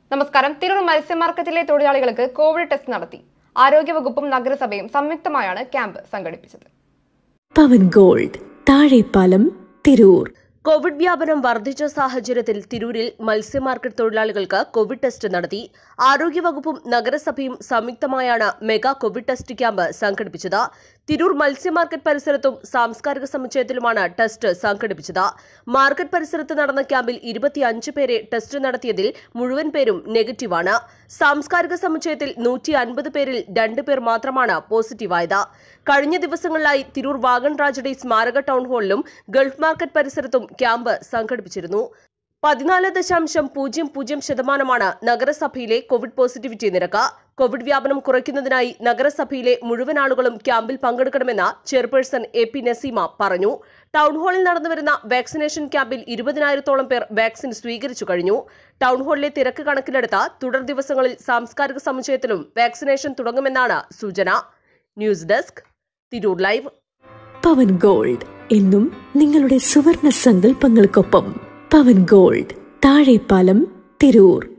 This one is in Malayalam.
നമസ്കാരം തിരൂർ മത്സ്യമാർക്കറ്റിലെ തൊഴിലാളികൾക്ക് കോവിഡ് ടെസ്റ്റ് നടത്തി ആരോഗ്യവകുപ്പും നഗരസഭയും സംയുക്തമായാണ് ക്യാമ്പ് സംഘടിപ്പിച്ചത് പവൻ ഗോൾഡ് താഴെപ്പാലം തിരൂർ കോവിഡ് വ്യാപനം വർദ്ധിച്ച സാഹചര്യത്തിൽ തിരൂരിൽ മത്സ്യമാർക്കറ്റ് തൊഴിലാളികൾക്ക് കോവിഡ് ടെസ്റ്റ് നടത്തി ആരോഗ്യവകുപ്പും നഗരസഭയും സംയുക്തമായാണ് മെഗാ കോവിഡ് ടെസ്റ്റ് ക്യാമ്പ് സംഘടിപ്പിച്ചത് തിരൂർ മത്സ്യമാർക്കറ്റ് പരിസരത്തും സാംസ്കാരിക സമുച്ചയത്തിലുമാണ് ടെസ്റ്റ് സംഘടിപ്പിച്ചത് മാർക്കറ്റ് പരിസരത്ത് നടന്ന ക്യാമ്പിൽ ഇരുപത്തിയഞ്ച് പേരെ ടെസ്റ്റ് നടത്തിയതിൽ മുഴുവൻ പേരും നെഗറ്റീവാണ് സാംസ്കാരിക സമുച്ചയത്തിൽ നൂറ്റി അൻപത് പേരിൽ രണ്ട് പേർ മാത്രമാണ് പോസിറ്റീവായത് കഴിഞ്ഞ ദിവസങ്ങളിലായി തിരൂർ വാഗൺ ട്രാജഡി സ്മാരക ടൗൺ ഹാളിലും ഗൾഫ് മാർക്കറ്റ് പരിസരത്തും ക്യാമ്പ് സംഘടിപ്പിച്ചിരുന്നു പതിനാല് ദശാംശം പൂജ്യം പൂജ്യം ശതമാനമാണ് നഗരസഭയിലെ കോവിഡ് പോസിറ്റിവിറ്റി നിരക്ക് കോവിഡ് വ്യാപനം കുറയ്ക്കുന്നതിനായി നഗരസഭയിലെ മുഴുവൻ ആളുകളും ക്യാമ്പിൽ പങ്കെടുക്കണമെന്ന് ചെയർപേഴ്സൺ എ പി നസീമ പറഞ്ഞു ടൗൺ ഹാളിൽ നടന്നുവരുന്ന വാക്സിനേഷൻ ക്യാമ്പിൽ ഇരുപതിനായിരത്തോളം പേർ വാക്സിൻ സ്വീകരിച്ചു കഴിഞ്ഞു ടൗൺ ഹാളിലെ തിരക്ക് കണക്കിലെടുത്ത് തുടർ ദിവസങ്ങളിൽ സാംസ്കാരിക സമുച്ചയത്തിലും വാക്സിനേഷൻ തുടങ്ങുമെന്നാണ് സൂചന news desk Tirur live Pavan gold എന്നും നിങ്ങളുടെ സുവർണ സങ്കല്പങ്ങൾക്കൊപ്പം പവൻ ഗോൾഡ് താഴെപ്പാലം തിരൂർ